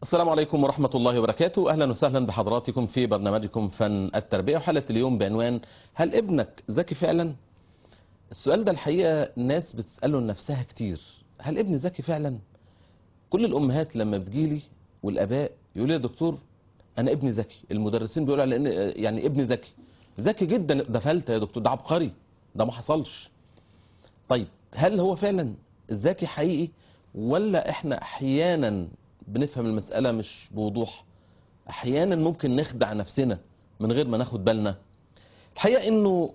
السلام عليكم ورحمة الله وبركاته أهلا وسهلا بحضراتكم في برنامجكم فن التربية وحلقة اليوم بعنوان هل ابنك ذكي فعلا؟ السؤال ده الحقيقة ناس بتسأله لنفسها كتير هل ابني ذكي فعلا؟ كل الأمهات لما بتجيلي والآباء يقولوا لي يا دكتور أنا ابني ذكي المدرسين بيقولوا على إن يعني ابني ذكي ذكي جدا ده فلتة يا دكتور ده عبقري ده ما حصلش طيب هل هو فعلا ذكي حقيقي ولا احنا احيانا بنفهم المسألة مش بوضوح احيانا ممكن نخدع نفسنا من غير ما ناخد بالنا الحقيقة انه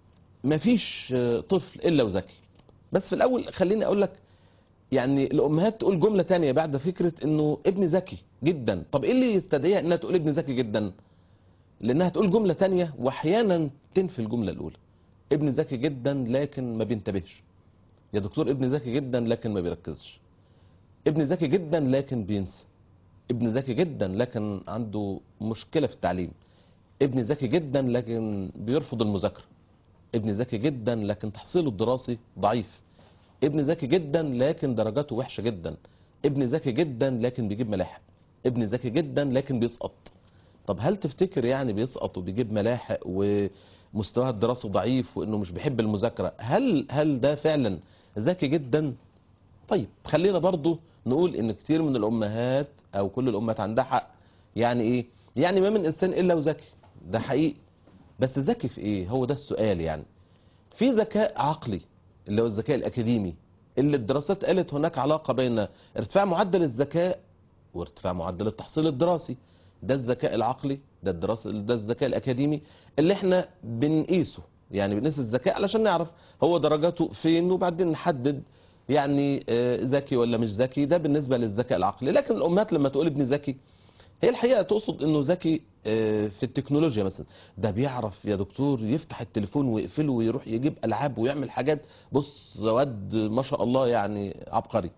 مفيش طفل الا وذكي بس في الاول خليني اقول لك يعني الامهات تقول جملة تانية بعد فكرة انه ابني ذكي جدا طب ايه اللي يستدعيها انها تقول ابني ذكي جدا لانها تقول جملة تانية واحيانا تنفي الجملة الاولى ابني ذكي جدا لكن ما بينتبهش يا دكتور ابني ذكي جدا لكن ما بيركزش ابني ذكي جدا لكن بينسى ابني ذكي جدا لكن عنده مشكلة في التعليم ابني ذكي جدا لكن بيرفض المذاكرة ابني ذكي جدا لكن تحصيله الدراسي ضعيف ابني ذكي جدا لكن درجاته وحشة جدا ابني ذكي جدا لكن بيجيب ملاحق ابني ذكي جدا لكن بيسقط طب هل تفتكر يعني بيسقط وبيجيب ملاحق ومستواه الدراسي ضعيف وانه مش بيحب المذاكرة هل هل ده فعلا ذكي جدا طيب خلينا برضو نقول ان كتير من الامهات او كل الامهات عندها حق يعني ايه يعني ما من انسان الا وذكي ده حقيقي بس ذكي في ايه هو ده السؤال يعني في ذكاء عقلي اللي هو الذكاء الاكاديمي اللي الدراسات قالت هناك علاقة بين ارتفاع معدل الذكاء وارتفاع معدل التحصيل الدراسي ده الذكاء العقلي ده الدراسة ده الذكاء الاكاديمي اللي احنا بنقيسه يعني بنقيس الذكاء علشان نعرف هو درجاته فين وبعدين نحدد يعني ذكي ولا مش ذكي ده بالنسبة للذكاء العقلي لكن الأمهات لما تقول ابني ذكي هي الحقيقة تقصد انه ذكي في التكنولوجيا مثلا ده بيعرف يا دكتور يفتح التليفون ويقفله ويروح يجيب ألعاب ويعمل حاجات بص واد ما شاء الله يعني عبقري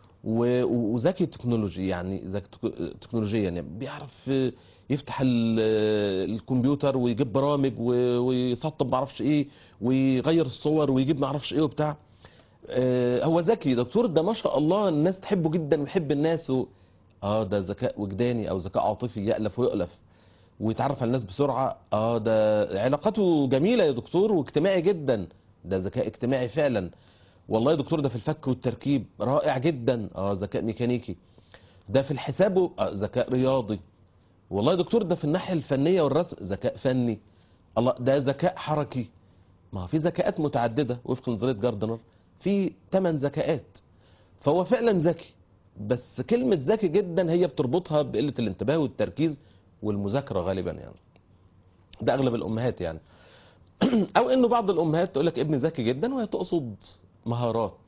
وذكي تكنولوجي يعني ذكي تكنولوجيا يعني بيعرف يفتح الكمبيوتر ويجيب برامج ويسطب معرفش ايه ويغير الصور ويجيب معرفش ايه وبتاع هو ذكي دكتور ده ما شاء الله الناس تحبه جدا ويحب الناس و... اه ده ذكاء وجداني او ذكاء عاطفي يألف ويؤلف ويتعرف على الناس بسرعة اه ده علاقاته جميلة يا دكتور واجتماعي جدا ده ذكاء اجتماعي فعلا والله يا دكتور ده في الفك والتركيب رائع جدا اه ذكاء ميكانيكي ده في الحساب آه ذكاء رياضي والله يا دكتور ده في الناحية الفنية والرسم ذكاء فني الله ده ذكاء حركي ما في ذكاءات متعددة وفق نظرية جاردنر في 8 ذكاءات فهو فعلا ذكي بس كلمة ذكي جدا هي بتربطها بقلة الانتباه والتركيز والمذاكرة غالبا يعني ده اغلب الامهات يعني او انه بعض الامهات تقول لك ابني ذكي جدا وهي تقصد مهارات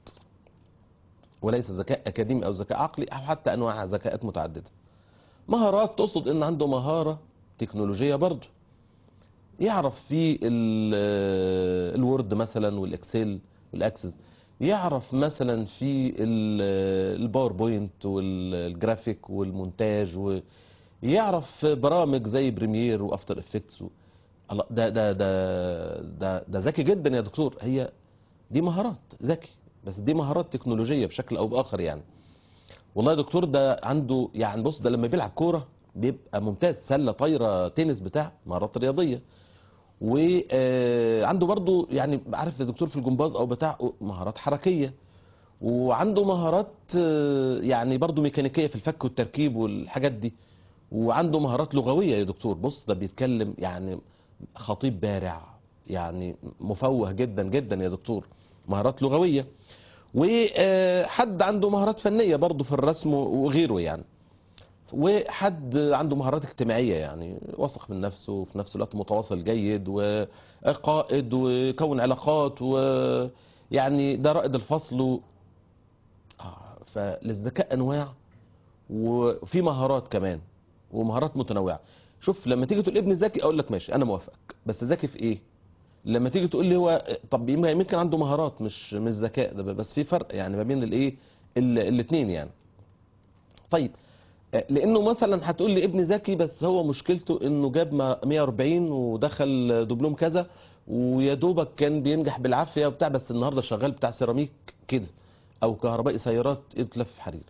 وليس ذكاء اكاديمي او ذكاء عقلي او حتى انواع ذكاءات متعددة مهارات تقصد ان عنده مهارة تكنولوجية برضه يعرف في الوورد مثلا والاكسل والاكسس يعرف مثلا في الباوربوينت والجرافيك والمونتاج ويعرف برامج زي بريمير وافتر افكتس الله ده ده ده ده ده ذكي جدا يا دكتور هي دي مهارات ذكي بس دي مهارات تكنولوجيه بشكل او باخر يعني والله يا دكتور ده عنده يعني بص ده لما بيلعب كوره بيبقى ممتاز سله طايره تنس بتاع مهارات رياضيه وعنده برضو يعني عارف يا دكتور في الجمباز او بتاع مهارات حركية وعنده مهارات يعني برضو ميكانيكية في الفك والتركيب والحاجات دي وعنده مهارات لغوية يا دكتور بص ده بيتكلم يعني خطيب بارع يعني مفوه جدا جدا يا دكتور مهارات لغوية وحد عنده مهارات فنية برضو في الرسم وغيره يعني وحد عنده مهارات اجتماعية يعني واثق من نفسه وفي نفس الوقت متواصل جيد وقائد وكون علاقات ويعني ده رائد الفصل و... آه فللذكاء أنواع وفي مهارات كمان ومهارات متنوعة شوف لما تيجي تقول ابني ذكي أقول لك ماشي أنا موافقك بس ذكي في إيه لما تيجي تقول لي هو طب يمكن عنده مهارات مش مش ذكاء ده بس في فرق يعني ما بين الايه الاثنين يعني طيب لانه مثلا هتقول لي ابني ذكي بس هو مشكلته انه جاب 140 ودخل دبلوم كذا ويا دوبك كان بينجح بالعافيه وبتاع بس النهارده شغال بتاع سيراميك كده او كهربائي سيارات يتلف حرير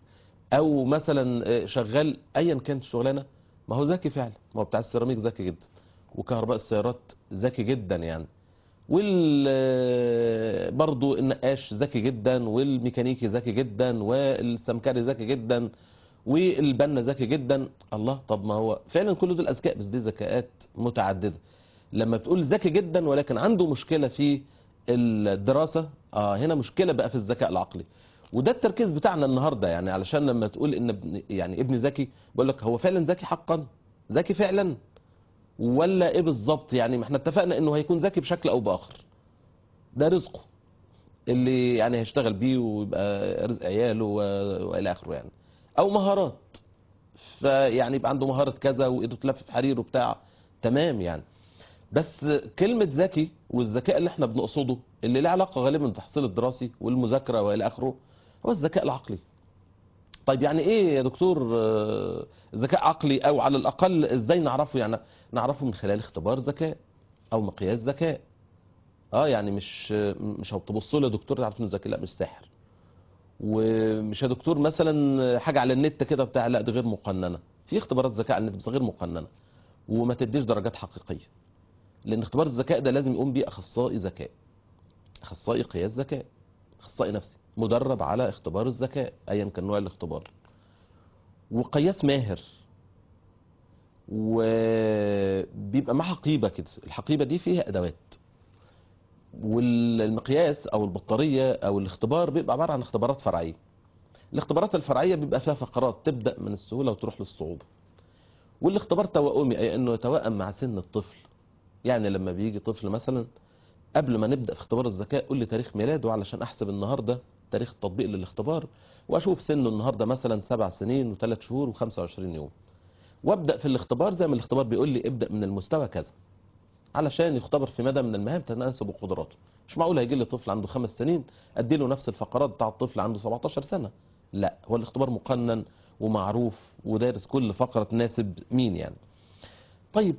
او مثلا آه، شغال ايا كانت الشغلانه ما هو ذكي فعلا ما هو بتاع السيراميك ذكي جدا وكهرباء السيارات ذكي جدا يعني وال آه، برضو النقاش ذكي جدا والميكانيكي ذكي جدا والسمكري ذكي جدا والبنا ذكي جدا الله طب ما هو فعلا كل دول اذكياء بس دي ذكاءات متعدده لما بتقول ذكي جدا ولكن عنده مشكله في الدراسه اه هنا مشكله بقى في الذكاء العقلي وده التركيز بتاعنا النهارده يعني علشان لما تقول ان ابن يعني ابني ذكي بقول لك هو فعلا ذكي حقا ذكي فعلا ولا ايه بالظبط يعني ما احنا اتفقنا انه هيكون ذكي بشكل او باخر ده رزقه اللي يعني هيشتغل بيه ويبقى رزق عياله و- والى اخره يعني او مهارات فيعني يبقى عنده مهاره كذا وايده تلف في حرير وبتاع تمام يعني بس كلمة ذكي والذكاء اللي احنا بنقصده اللي له علاقة غالبا بالتحصيل الدراسي والمذاكرة والى اخره هو الذكاء العقلي طيب يعني ايه يا دكتور آه، ذكاء عقلي او على الاقل ازاي نعرفه يعني نعرفه من خلال اختبار ذكاء او مقياس ذكاء اه يعني مش مش هتبص له يا دكتور تعرف انه ذكي لا مش ساحر ومش يا دكتور مثلا حاجه على النت كده بتاع لا دي غير مقننه في اختبارات ذكاء على النت بس غير مقننه وما تديش درجات حقيقيه لان اختبار الذكاء ده لازم يقوم بيه اخصائي ذكاء اخصائي قياس ذكاء اخصائي نفسي مدرب على اختبار الذكاء ايا كان نوع الاختبار وقياس ماهر وبيبقى معاه حقيبه كده الحقيبه دي فيها ادوات والمقياس او البطاريه او الاختبار بيبقى عباره عن اختبارات فرعيه الاختبارات الفرعيه بيبقى فيها فقرات تبدا من السهوله وتروح للصعوبه والاختبار توائمي اي انه يتوائم مع سن الطفل يعني لما بيجي طفل مثلا قبل ما نبدا في اختبار الذكاء قول لي تاريخ ميلاده علشان احسب النهارده تاريخ التطبيق للاختبار واشوف سنه النهارده مثلا سبع سنين وثلاث شهور و25 يوم وابدا في الاختبار زي ما الاختبار بيقول لي ابدا من المستوى كذا علشان يختبر في مدى من المهام تناسب قدراته مش معقول هيجي لي طفل عنده خمس سنين ادي له نفس الفقرات بتاع الطفل عنده 17 سنه لا هو الاختبار مقنن ومعروف ودارس كل فقره تناسب مين يعني طيب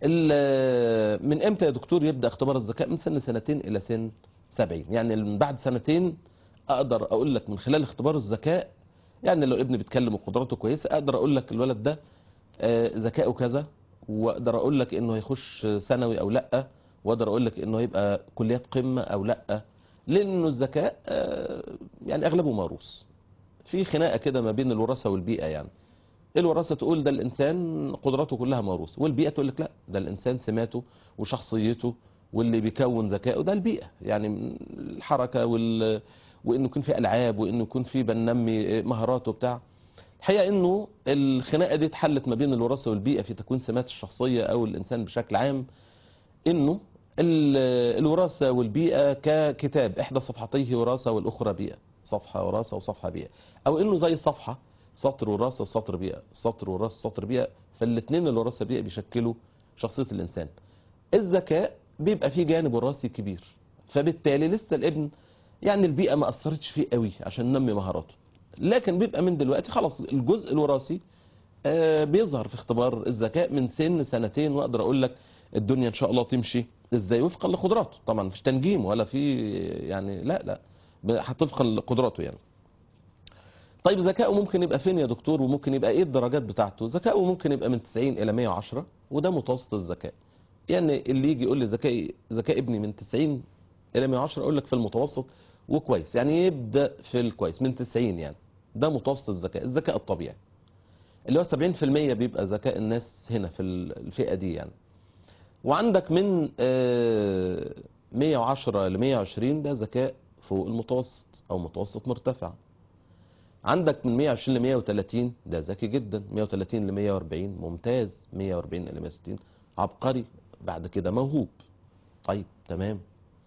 ال- من امتى يا دكتور يبدا اختبار الذكاء من سن سنتين الى سن 70 يعني من بعد سنتين اقدر اقول لك من خلال اختبار الذكاء يعني لو ابني بيتكلم وقدراته كويسه اقدر اقول لك الولد ده آه، ذكائه كذا واقدر اقول لك انه هيخش ثانوي او لا واقدر اقول لك انه هيبقى كليات قمه او لا لانه الذكاء آه، يعني اغلبه موروث في خناقه كده ما بين الوراثه والبيئه يعني الوراثه تقول ده الانسان قدراته كلها موروث والبيئه تقول لك لا ده الانسان سماته وشخصيته واللي بيكون ذكائه ده البيئه يعني من الحركه وال وانه يكون في العاب وانه يكون في بننمي مهارات وبتاع الحقيقه انه الخناقه دي اتحلت ما بين الوراثه والبيئه في تكوين سمات الشخصيه او الانسان بشكل عام انه ال- الوراثه والبيئه ككتاب احدى صفحتيه وراثه والاخرى بيئه صفحه وراثه وصفحه بيئه او انه زي صفحه سطر وراثه سطر بيئه سطر وراثه سطر بيئه فالاثنين الوراثه بيئه بيشكلوا شخصيه الانسان الذكاء بيبقى فيه جانب وراثي كبير فبالتالي لسه الابن يعني البيئه ما اثرتش فيه قوي عشان ننمي مهاراته لكن بيبقى من دلوقتي خلاص الجزء الوراثي آه، بيظهر في اختبار الذكاء من سن سنتين واقدر اقول لك الدنيا ان شاء الله تمشي ازاي وفقا لقدراته طبعا مفيش تنجيم ولا في يعني لا لا هتفقا لقدراته يعني طيب ذكائه ممكن يبقى فين يا دكتور وممكن يبقى ايه الدرجات بتاعته ذكائه ممكن يبقى من 90 الى 110 وده متوسط الذكاء يعني اللي يجي يقول لي ذكائي ذكاء ابني من 90 الى 110 اقول لك في المتوسط وكويس يعني يبدا في الكويس من 90 يعني ده متوسط الذكاء الذكاء الطبيعي اللي هو 70% بيبقى ذكاء الناس هنا في الفئه دي يعني وعندك من آه، 110 ل 120 ده ذكاء فوق المتوسط او متوسط مرتفع عندك من 120 ل 130 ده ذكي جدا 130 ل 140 ممتاز 140 ل 160 عبقري بعد كده موهوب طيب تمام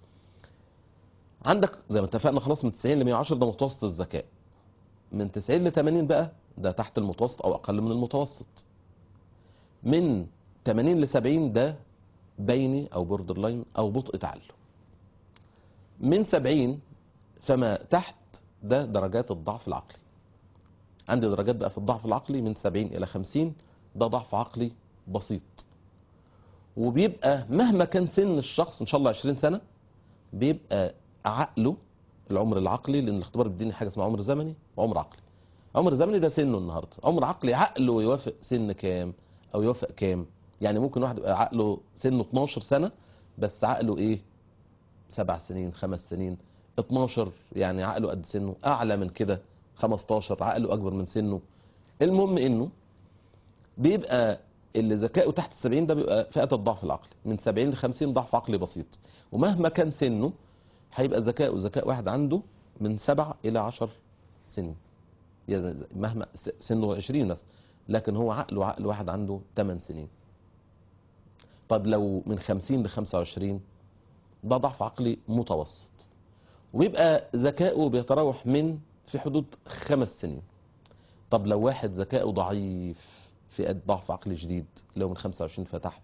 عندك زي ما اتفقنا خلاص من 90 ل 110 ده متوسط الذكاء من 90 ل 80 بقى ده تحت المتوسط او اقل من المتوسط من 80 ل 70 ده بيني او بوردر لاين او بطء تعلم من 70 فما تحت ده درجات الضعف العقلي عندي درجات بقى في الضعف العقلي من 70 الى 50 ده ضعف عقلي بسيط وبيبقى مهما كان سن الشخص ان شاء الله 20 سنه بيبقى عقله العمر العقلي لان الاختبار بيديني حاجه اسمها عمر زمني وعمر عقلي عمر زمني ده سنه النهارده عمر عقلي عقله يوافق سن كام او يوافق كام يعني ممكن واحد يبقى عقله سنه 12 سنه بس عقله ايه سبع سنين خمس سنين 12 يعني عقله قد سنه اعلى من كده 15 عقله اكبر من سنه المهم انه بيبقى اللي ذكائه تحت 70 ده بيبقى فئه الضعف العقلي من 70 ل 50 ضعف عقلي بسيط ومهما كان سنه هيبقى ذكائه ذكاء واحد عنده من 7 الى 10 سنين يعني مهما س- سنه 20 مثلا لكن هو عقله عقل واحد عنده 8 سنين طب لو من 50 ل 25 ده ضعف عقلي متوسط ويبقى ذكائه بيتراوح من في حدود خمس سنين طب لو واحد ذكائه ضعيف في ضعف عقلي جديد لو من 25 فتحت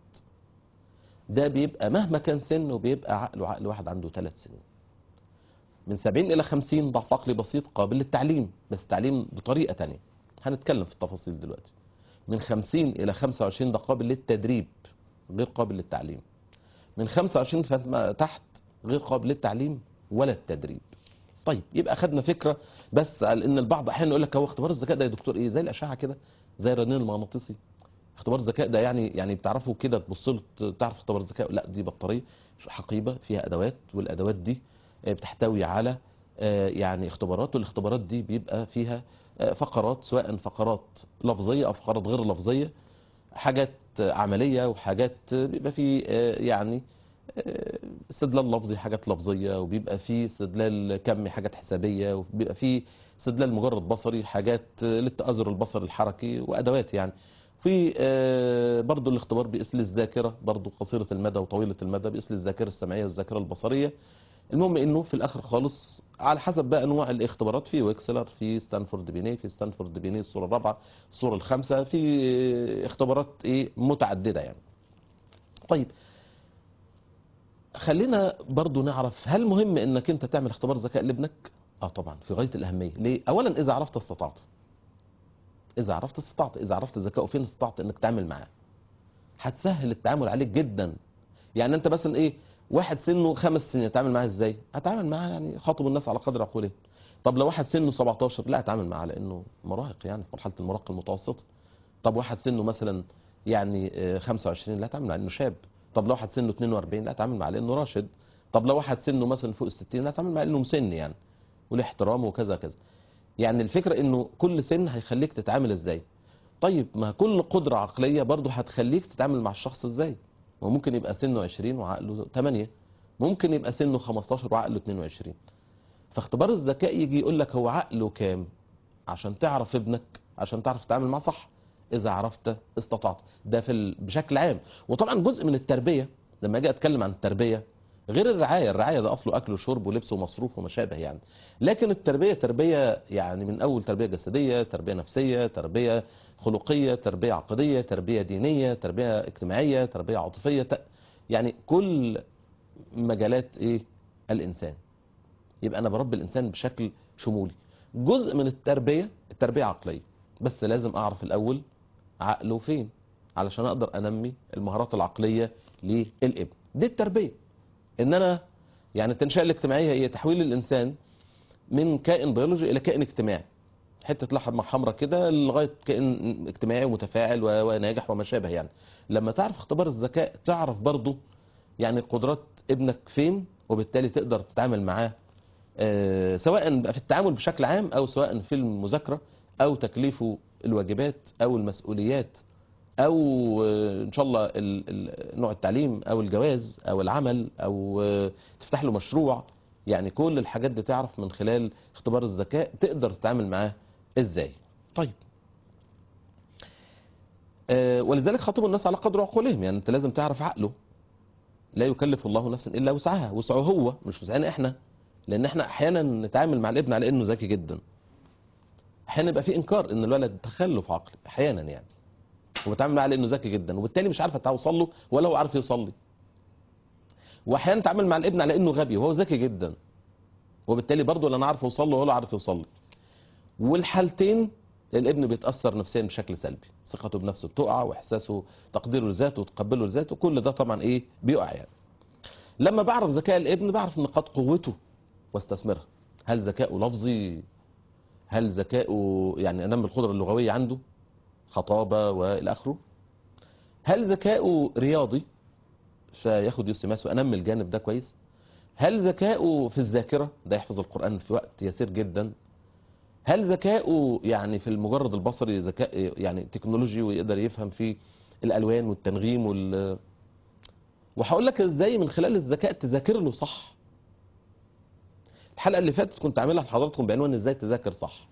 ده بيبقى مهما كان سنه بيبقى عقله عقل واحد عنده ثلاث سنين من 70 إلى 50 ضعف عقلي بسيط قابل للتعليم بس تعليم بطريقة تانية هنتكلم في التفاصيل دلوقتي من 50 إلى 25 ده قابل للتدريب غير قابل للتعليم من 25 فما تحت غير قابل للتعليم ولا التدريب طيب يبقى خدنا فكره بس على ان البعض احيانا يقول لك هو اختبار الذكاء ده يا دكتور ايه زي الاشعه كده زي الرنين المغناطيسي اختبار الذكاء ده يعني يعني بتعرفه كده تبص له تعرف اختبار الذكاء لا دي بطاريه حقيبه فيها ادوات والادوات دي آه، بتحتوي على آه، يعني اختبارات والاختبارات دي بيبقى فيها آه، فقرات سواء فقرات لفظيه او فقرات غير لفظيه حاجات آه، عمليه وحاجات آه، بيبقى في آه، يعني آه، استدلال لفظي حاجات لفظيه وبيبقى في استدلال كمي حاجات حسابيه وبيبقى في استدلال مجرد بصري حاجات آه، للتأزر البصري الحركي وادوات يعني في آه، برضو الاختبار بيقيس لي الذاكره برضو قصيره المدى وطويله المدى بيقيس لي الذاكره السمعيه والذاكره البصريه المهم انه في الاخر خالص على حسب بقى انواع الاختبارات في ويكسلر في ستانفورد بيني في ستانفورد بيني الصوره الرابعه الصوره الخامسه في آه، اختبارات ايه متعدده يعني طيب خلينا برضو نعرف هل مهم انك انت تعمل اختبار ذكاء لابنك اه طبعا في غايه الاهميه ليه اولا اذا عرفت استطعت اذا عرفت استطعت اذا عرفت ذكائه فين استطعت انك تعمل معاه هتسهل التعامل عليك جدا يعني انت مثلا ايه واحد سنه خمس سنين اتعامل معاه ازاي هتعامل معاه يعني خاطب الناس على قدر عقولهم طب لو واحد سنه 17 لا اتعامل معاه لانه مراهق يعني في مرحله المراهقه المتوسطه طب واحد سنه مثلا يعني آه، 25 لا اتعامل معاه لانه شاب طب لو واحد سنه 42 لا اتعامل معاه لانه راشد طب لو واحد سنه مثلا فوق ال 60 لا اتعامل معاه لانه مسن يعني وله احترامه وكذا كذا يعني الفكره انه كل سن هيخليك تتعامل ازاي طيب ما كل قدره عقليه برضه هتخليك تتعامل مع الشخص ازاي وممكن يبقى سنه 20 وعقله 8 ممكن يبقى سنه 15 وعقله 22 فاختبار الذكاء يجي يقول لك هو عقله كام عشان تعرف ابنك عشان تعرف تتعامل معاه صح اذا عرفت استطعت ده في ال... بشكل عام وطبعا جزء من التربيه لما اجي اتكلم عن التربيه غير الرعايه الرعايه ده اصله اكل وشرب ولبس ومصروف وما شابه يعني لكن التربيه تربيه يعني من اول تربيه جسديه تربيه نفسيه تربيه خلقيه تربيه عقديه تربيه دينيه تربيه اجتماعيه تربيه عاطفيه ت... يعني كل مجالات ايه الانسان يبقى انا بربي الانسان بشكل شمولي جزء من التربيه التربيه عقليه بس لازم اعرف الاول عقله فين علشان اقدر انمي المهارات العقليه للابن دي التربيه ان انا يعني التنشئه الاجتماعيه هي تحويل الانسان من كائن بيولوجي الى كائن اجتماعي حته لحمه حمراء كده لغايه كائن اجتماعي ومتفاعل و- وناجح وما شابه يعني لما تعرف اختبار الذكاء تعرف برضو يعني قدرات ابنك فين وبالتالي تقدر تتعامل معاه آه، سواء بقى في التعامل بشكل عام او سواء في المذاكره او تكليفه الواجبات او المسؤوليات او آه، ان شاء الله ال- ال- نوع التعليم او الجواز او العمل او آه، تفتح له مشروع يعني كل الحاجات دي تعرف من خلال اختبار الذكاء تقدر تتعامل معاه ازاي طيب آه، ولذلك خاطبوا الناس على قدر عقولهم يعني انت لازم تعرف عقله لا يكلف الله نفسا الا وسعها وسعه هو مش وسعنا احنا لان احنا احيانا نتعامل مع الابن على انه ذكي جدا احيانا يبقى في انكار ان الولد تخلف عقلي احيانا يعني وبتعامل معاه على انه ذكي جدا وبالتالي مش عارف توصل له ولا هو عارف يصلي واحيانا نتعامل مع الابن على انه غبي وهو ذكي جدا وبالتالي برضه لا انا عارف اوصل له ولا عارف يوصل لي والحالتين الابن بيتاثر نفسيا بشكل سلبي ثقته بنفسه بتقع واحساسه تقديره لذاته وتقبله لذاته كل ده طبعا ايه بيقع يعني لما بعرف ذكاء الابن بعرف نقاط قوته واستثمرها هل ذكاؤه لفظي هل ذكائه يعني انمي القدره اللغويه عنده خطابه والى اخره هل ذكائه رياضي فياخد يوسيماس وانمي الجانب ده كويس هل ذكائه في الذاكره ده يحفظ القران في وقت يسير جدا هل ذكائه يعني في المجرد البصري ذكاء يعني تكنولوجي ويقدر يفهم في الالوان والتنغيم وال وهقول لك ازاي من خلال الذكاء تذاكر له صح الحلقه اللي فاتت كنت عاملها لحضراتكم بعنوان ازاي تذاكر صح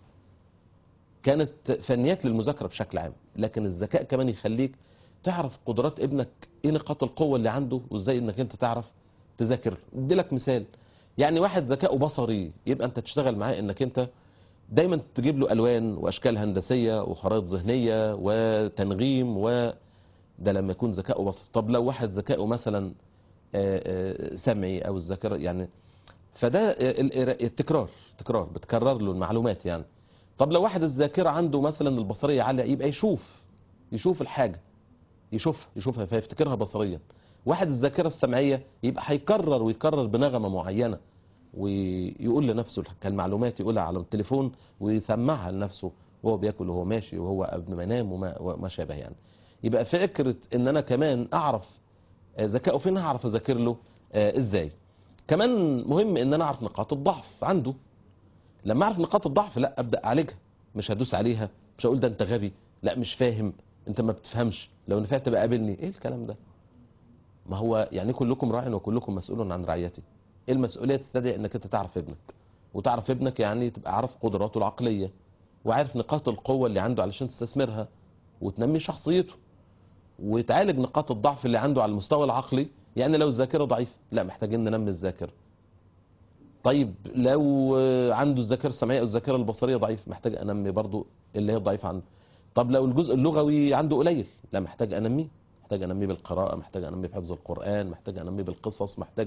كانت فنيات للمذاكره بشكل عام لكن الذكاء كمان يخليك تعرف قدرات ابنك ايه نقاط القوه اللي عنده وازاي انك انت تعرف تذاكر ادي لك مثال يعني واحد ذكاؤه بصري يبقى انت تشتغل معاه انك انت دايما تجيب له الوان واشكال هندسيه وخرائط ذهنيه وتنغيم و ده لما يكون ذكاؤه بصري طب لو واحد ذكاؤه مثلا آه، آه، سمعي او الذاكره يعني فده ال- التكرار تكرار بتكرر له المعلومات يعني طب لو واحد الذاكره عنده مثلا البصريه عاليه يبقى يشوف يشوف الحاجه يشوف يشوفها فيفتكرها بصريا واحد الذاكره السمعيه يبقى هيكرر ويكرر بنغمه معينه ويقول لنفسه كالمعلومات يقولها على التليفون ويسمعها لنفسه وهو بياكل وهو ماشي وهو قبل ما ينام وما, وما شابه يعني يبقى فكره ان انا كمان اعرف آه، ذكائه فين هعرف اذاكر له آه، ازاي كمان مهم ان انا اعرف نقاط الضعف عنده لما اعرف نقاط الضعف لا ابدا اعالجها مش هدوس عليها مش هقول ده انت غبي لا مش فاهم انت ما بتفهمش لو نفعت بقى قابلني ايه الكلام ده ما هو يعني كلكم راع وكلكم مسؤول عن رعيته ايه المسؤوليه تستدعي انك انت تعرف ابنك وتعرف ابنك يعني تبقى عارف قدراته العقليه وعارف نقاط القوه اللي عنده علشان تستثمرها وتنمي شخصيته وتعالج نقاط الضعف اللي عنده على المستوى العقلي يعني لو الذاكره ضعيفه لا محتاجين ننمي الذاكره طيب لو آه، عنده الذاكره السمعيه او الذاكره البصريه ضعيف محتاج انمي برضو اللي هي ضعيفه عنده طب لو الجزء اللغوي عنده قليل لا محتاج انميه محتاج انميه بالقراءه محتاج انميه بحفظ القران محتاج انميه بالقصص محتاج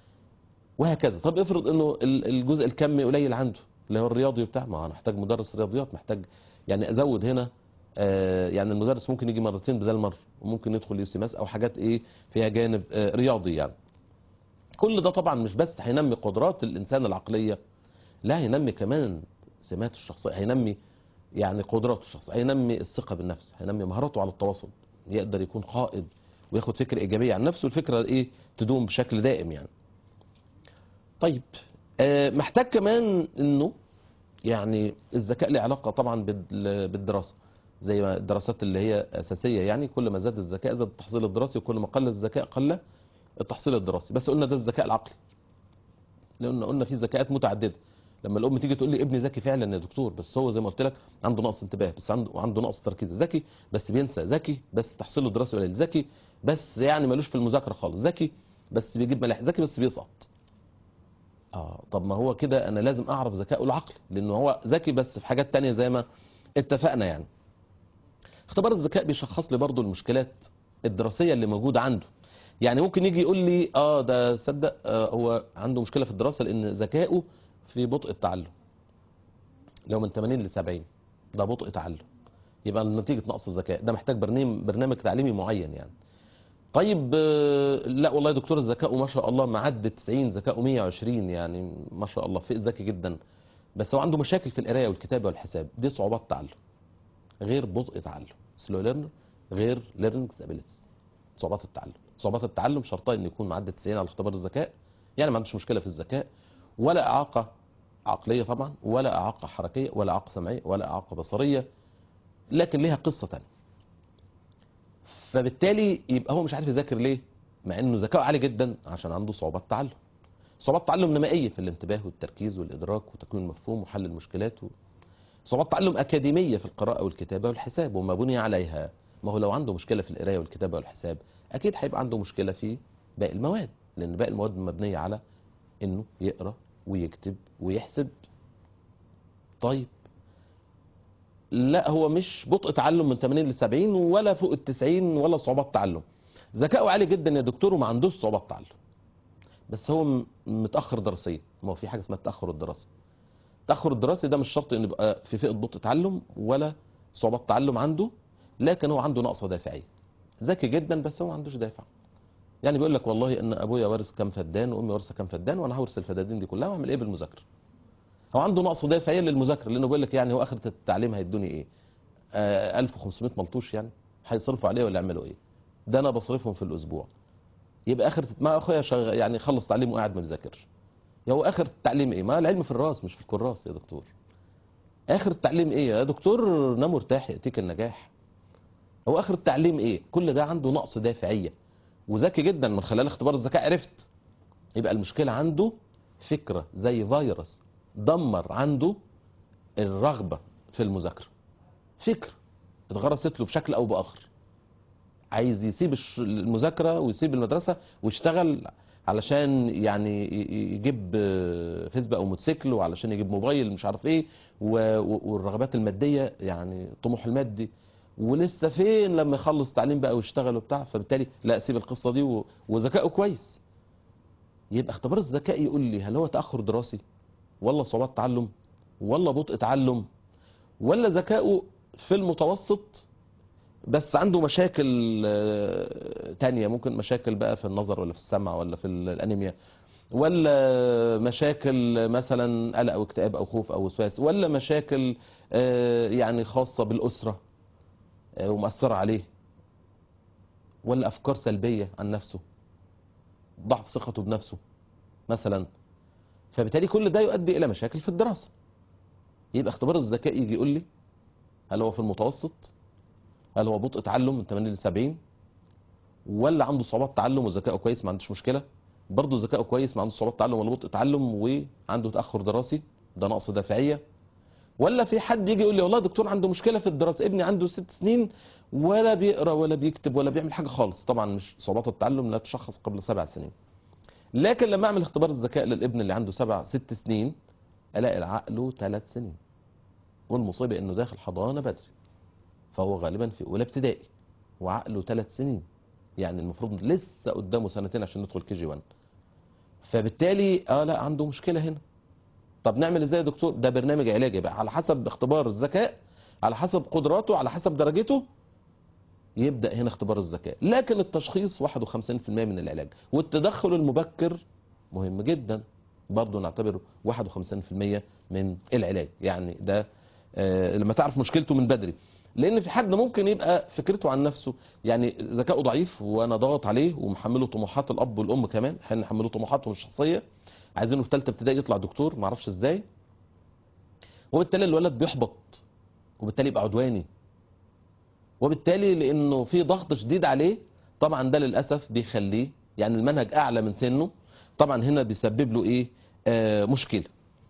وهكذا طب افرض انه ال- الجزء الكمي قليل عنده اللي هو الرياضي بتاع ما انا محتاج مدرس رياضيات محتاج يعني ازود هنا آه، يعني المدرس ممكن يجي مرتين بدل مره وممكن يدخل يوسيماس او حاجات ايه فيها جانب آه، رياضي يعني كل ده طبعا مش بس هينمي قدرات الانسان العقليه لا هينمي كمان سمات الشخصيه هينمي يعني قدراته الشخصيه هينمي الثقه بالنفس هينمي مهاراته على التواصل يقدر يكون قائد وياخد فكره ايجابيه عن نفسه الفكره ايه تدوم بشكل دائم يعني طيب آه، محتاج كمان انه يعني الذكاء له علاقه طبعا بال- بالدراسه زي ما الدراسات اللي هي اساسيه يعني كل ما زاد الذكاء زاد التحصيل الدراسي وكل ما قل الذكاء قل التحصيل الدراسي بس قلنا ده الذكاء العقلي لان قلنا في ذكاءات متعدده لما الام تيجي تقول لي ابني ذكي فعلا يا دكتور بس هو زي ما قلت لك عنده نقص انتباه بس عنده عنده نقص تركيز ذكي بس بينسى ذكي بس تحصيله الدراسي قليل ذكي بس يعني ملوش في المذاكره خالص ذكي بس بيجيب ملاحق ذكي بس بيسقط اه طب ما هو كده انا لازم اعرف ذكائه العقلي لانه هو ذكي بس في حاجات تانية زي ما اتفقنا يعني اختبار الذكاء بيشخص لي برضو المشكلات الدراسيه اللي موجوده عنده يعني ممكن يجي يقول لي اه ده صدق آه هو عنده مشكله في الدراسه لان ذكائه في بطء التعلم لو من 80 ل 70 ده بطء تعلم يبقى نتيجه نقص الذكاء ده محتاج برنامج برنامج تعليمي معين يعني طيب آه، لا والله يا دكتور ذكائه ما شاء الله معدي 90 ذكائه 120 يعني ما شاء الله في ذكي جدا بس هو عنده مشاكل في القرايه والكتابه والحساب دي صعوبات تعلم غير بطء تعلم سلو ليرنر غير ليرنينج ابيليتيز صعوبات التعلم صعوبات التعلم شرطها ان يكون معدي 90 على اختبار الذكاء يعني ما عندوش مشكله في الذكاء ولا اعاقه عقليه طبعا ولا اعاقه حركيه ولا اعاقه سمعيه ولا اعاقه بصريه لكن ليها قصه تانية فبالتالي يبقى هو مش عارف يذاكر ليه مع انه ذكاؤه عالي جدا عشان عنده صعوبات تعلم صعوبات تعلم نمائيه في الانتباه والتركيز والادراك وتكوين المفهوم وحل المشكلات و... صعوبات تعلم اكاديميه في القراءه والكتابه والحساب وما بني عليها ما هو لو عنده مشكله في القرايه والكتابه والحساب اكيد هيبقى عنده مشكله في باقي المواد لان باقي المواد مبنيه على انه يقرا ويكتب ويحسب طيب لا هو مش بطء تعلم من 80 ل 70 ولا فوق ال 90 ولا صعوبات تعلم ذكائه عالي جدا يا دكتور وما عندوش صعوبات تعلم بس هو م- متاخر دراسيا ما هو في حاجه اسمها التاخر الدراسي التاخر الدراسي ده مش شرط انه يبقى في فئه بطء تعلم ولا صعوبات تعلم عنده لكن هو عنده نقصه دافعيه ذكي جدا بس هو ما عندوش دافع يعني بيقول لك والله ان ابويا وارث كام فدان وامي وارثه كام فدان وانا هورث الفدادين دي كلها واعمل ايه بالمذاكره هو عنده نقص دافعيه للمذاكره لانه بيقول لك يعني هو اخره التعليم هيدوني ايه آه 1500 ملطوش يعني هيصرفوا عليه ولا يعملوا ايه ده انا بصرفهم في الاسبوع يبقى اخر ما اخويا شغ... يعني خلص تعليمه وقاعد ما بيذاكرش يا هو اخر التعليم ايه ما العلم في الراس مش في الكراس يا دكتور اخر التعليم ايه يا دكتور نام مرتاح ياتيك النجاح هو اخر التعليم ايه كل ده عنده نقص دافعيه وذكي جدا من خلال اختبار الذكاء عرفت يبقى المشكله عنده فكره زي فيروس دمر عنده الرغبه في المذاكره فكر اتغرست له بشكل او باخر عايز يسيب الش- المذاكره ويسيب المدرسه ويشتغل علشان يعني ي- يجيب آه، فيسبا او موتوسيكل وعلشان يجيب موبايل مش عارف ايه و- و- والرغبات الماديه يعني الطموح المادي ولسه فين لما يخلص تعليم بقى ويشتغل وبتاع فبالتالي لا سيب القصه دي و- وذكائه كويس يبقى اختبار الذكاء يقول لي هل هو تاخر دراسي ولا صعوبات تعلم ولا بطء تعلم ولا ذكائه في المتوسط بس عنده مشاكل آه، تانية ممكن مشاكل بقى في النظر ولا في السمع ولا في ال- الانيميا ولا مشاكل مثلا قلق او اكتئاب او خوف او وسواس ولا مشاكل آه، يعني خاصة بالأسرة آه، ومأثرة عليه ولا أفكار سلبية عن نفسه ضعف ثقته بنفسه مثلا فبالتالي كل ده يؤدي إلى مشاكل في الدراسة يبقى اختبار الذكاء يجي يقول لي هل هو في المتوسط هل هو بطء تعلم من 80 ل 70 ولا عنده صعوبات تعلم وذكائه كويس ما عندوش مشكله برضه ذكائه كويس ما عندوش صعوبات تعلم ولا بطء تعلم وعنده تاخر دراسي ده نقص دافعيه ولا في حد يجي يقول لي والله دكتور عنده مشكله في الدراسه ابني عنده ست سنين ولا بيقرا ولا بيكتب ولا بيعمل حاجه خالص طبعا مش صعوبات التعلم لا تشخص قبل سبع سنين لكن لما اعمل اختبار الذكاء للابن اللي عنده سبع ست سنين الاقي عقله ثلاث سنين والمصيبه انه داخل حضانه بدري فهو غالبا في اولى ابتدائي وعقله ثلاث سنين يعني المفروض لسه قدامه سنتين عشان ندخل كي جي 1 فبالتالي اه لا عنده مشكله هنا طب نعمل ازاي يا دكتور ده برنامج علاجي بقى على حسب اختبار الذكاء على حسب قدراته على حسب درجته يبدا هنا اختبار الذكاء لكن التشخيص 51% من العلاج والتدخل المبكر مهم جدا برضه نعتبره 51% من العلاج يعني ده آه لما تعرف مشكلته من بدري لان في حد ممكن يبقى فكرته عن نفسه يعني ذكائه ضعيف وانا ضاغط عليه ومحمله طموحات الاب والام كمان احنا نحمله طموحاتهم الشخصيه عايزينه في ثالثه ابتدائي يطلع دكتور ما اعرفش ازاي وبالتالي الولد بيحبط وبالتالي يبقى عدواني وبالتالي لانه في ضغط شديد عليه طبعا ده للاسف بيخليه يعني المنهج اعلى من سنه طبعا هنا بيسبب له ايه آه مشكله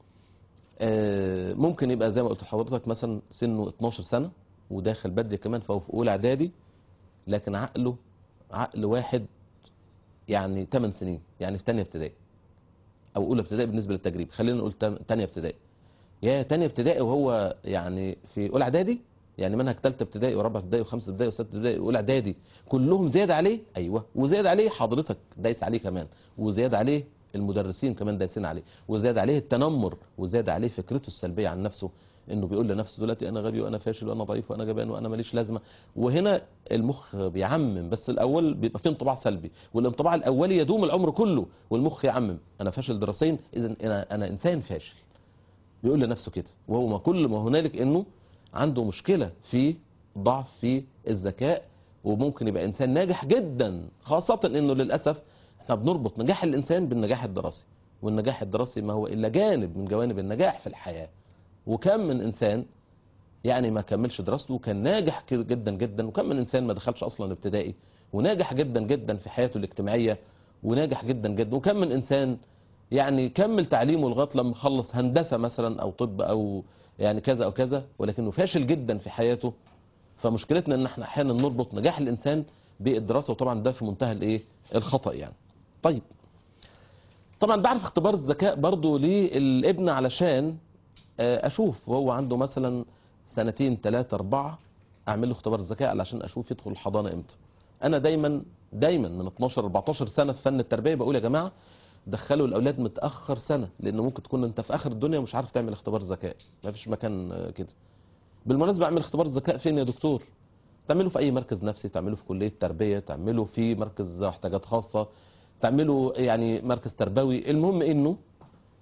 آه ممكن يبقى زي ما قلت لحضرتك مثلا سنه 12 سنه وداخل بدري كمان فهو في اولى اعدادي لكن عقله عقل واحد يعني 8 سنين يعني في ثانيه ابتدائي او اولى ابتدائي بالنسبه للتجريب خلينا نقول ثانيه ابتدائي يا ثانيه ابتدائي وهو يعني في اولى اعدادي يعني منهج ثالثه ابتدائي ورابعه ابتدائي وخمسه ابتدائي وسته ابتدائي واولى اعدادي كلهم زياده عليه ايوه وزياده عليه حضرتك دايس عليه كمان وزياده عليه المدرسين كمان دايسين عليه وزياده عليه التنمر وزياده عليه فكرته السلبيه عن نفسه انه بيقول لنفسه دلوقتي انا غبي وانا فاشل وانا ضعيف وانا جبان وانا ماليش لازمه وهنا المخ بيعمم بس الاول بيبقى فيه انطباع سلبي والانطباع الاولي يدوم العمر كله والمخ يعمم انا فاشل دراسيا اذا انا انا انسان فاشل بيقول لنفسه كده وهو ما كل ما هنالك انه عنده مشكله في ضعف في الذكاء وممكن يبقى انسان ناجح جدا خاصه انه للاسف احنا بنربط نجاح الانسان بالنجاح الدراسي والنجاح الدراسي ما هو الا جانب من جوانب النجاح في الحياه وكم من انسان يعني ما كملش دراسته وكان ناجح كده جدا جدا وكم من انسان ما دخلش اصلا ابتدائي وناجح جدا جدا في حياته الاجتماعيه وناجح جدا جدا وكم من انسان يعني كمل تعليمه لغايه لما خلص هندسه مثلا او طب او يعني كذا او كذا ولكنه فاشل جدا في حياته فمشكلتنا ان احنا احيانا نربط نجاح الانسان بالدراسه وطبعا ده في منتهى الايه الخطا يعني طيب طبعا بعرف اختبار الذكاء برضو للابن علشان اشوف وهو عنده مثلا سنتين ثلاثة أربعة أعمل له اختبار الذكاء علشان أشوف يدخل الحضانة إمتى. أنا دايما دايما من 12 14 سنة في فن التربية بقول يا جماعة دخلوا الأولاد متأخر سنة لأن ممكن تكون أنت في آخر الدنيا ومش عارف تعمل اختبار ذكاء. ما فيش مكان كده. بالمناسبة أعمل اختبار الذكاء فين يا دكتور؟ تعمله في أي مركز نفسي، تعمله في كلية تربية، تعمله في مركز احتياجات خاصة، تعمله يعني مركز تربوي، المهم إنه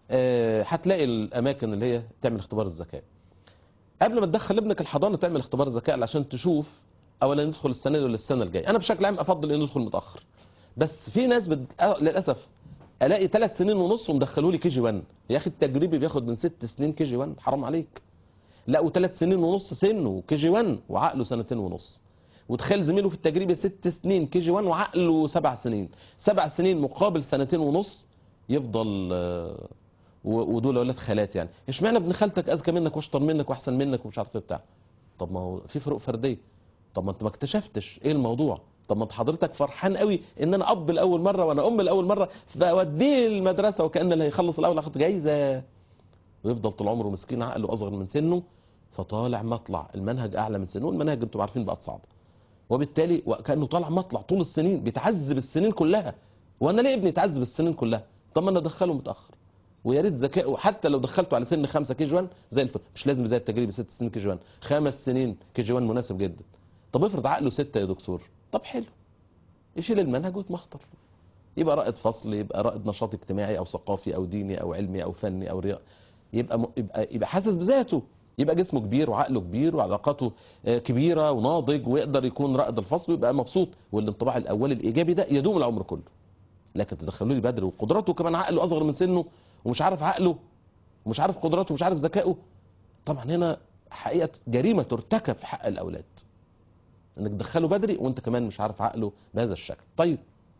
آه، هتلاقي الاماكن اللي هي تعمل اختبار الذكاء قبل ما تدخل ابنك الحضانه تعمل اختبار الذكاء عشان تشوف اولا يدخل السنه دي ولا السنه الجايه انا بشكل عام افضل انه يدخل متاخر بس في ناس بد... آه، للاسف الاقي ثلاث سنين ونص ومدخلوا لي كي جي 1 يا اخي التجريبي بياخد من ست سنين كي جي 1 حرام عليك لا وثلاث سنين ونص سنه كي جي 1 وعقله سنتين ونص وتخيل زميله في التجريبي ست سنين كي جي 1 وعقله سبع سنين سبع سنين مقابل سنتين ونص يفضل آه، و- ودول اولاد خالات يعني اشمعنى ابن خالتك اذكى منك واشطر منك واحسن منك ومش عارف ايه بتاع طب ما هو في فروق فرديه طب ما انت ما اكتشفتش ايه الموضوع طب ما انت حضرتك فرحان قوي ان انا اب لاول مره وانا ام لاول مره فاوديه المدرسه وكان اللي هيخلص الاول هاخد جايزه ويفضل طول عمره مسكين عقله اصغر من سنه فطالع مطلع المنهج اعلى من سنه والمناهج انتم عارفين بقت صعبه وبالتالي وكانه طالع مطلع طول السنين بيتعذب السنين كلها وانا ليه ابني يتعذب السنين كلها طب ما انا ادخله متاخر ويا ريت ذكائه حتى لو دخلته على سن 5 كي جي 1 زي الفل مش لازم زي التجريبي 6 سنين كي جي 1 خمس سنين كي جي 1 مناسب جدا طب افرض عقله 6 يا دكتور طب حلو يشيل المنهج ويتمخطر يبقى رائد فصل يبقى رائد نشاط اجتماعي او ثقافي او ديني او علمي او فني او رياضي يبقى م... يبقى يبقى حاسس بذاته يبقى جسمه كبير وعقله كبير وعلاقاته آه، كبيره وناضج ويقدر يكون رائد الفصل ويبقى مبسوط والانطباع الاولي الايجابي ده يدوم العمر كله لكن تدخلوا لي بدري وقدراته كمان عقله اصغر من سنه ومش عارف عقله ومش عارف قدراته ومش عارف ذكائه طبعا هنا حقيقه جريمه ترتكب في حق الاولاد انك تدخله بدري وانت كمان مش عارف عقله بهذا الشكل طيب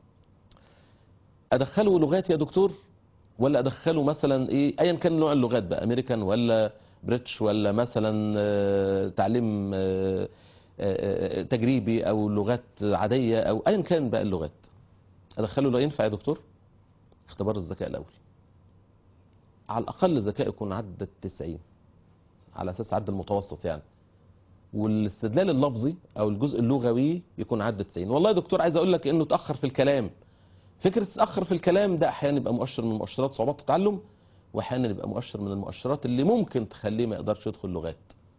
ادخله لغات يا دكتور ولا ادخله مثلا ايه ايا كان نوع اللغات بقى امريكان ولا بريتش ولا مثلا آه، تعليم آه، آه، آه، تجريبي او لغات عاديه او ايا كان بقى اللغات ادخله لا ينفع يا دكتور اختبار الذكاء الاول على الاقل ذكاء يكون عدى التسعين على اساس عد المتوسط يعني والاستدلال اللفظي او الجزء اللغوي يكون عدى 90 والله يا دكتور عايز اقول لك انه اتاخر في الكلام فكره تتاخر في الكلام ده احيانا يبقى مؤشر من مؤشرات صعوبات التعلم واحيانا يبقى مؤشر من المؤشرات اللي ممكن تخليه ما يقدرش يدخل لغات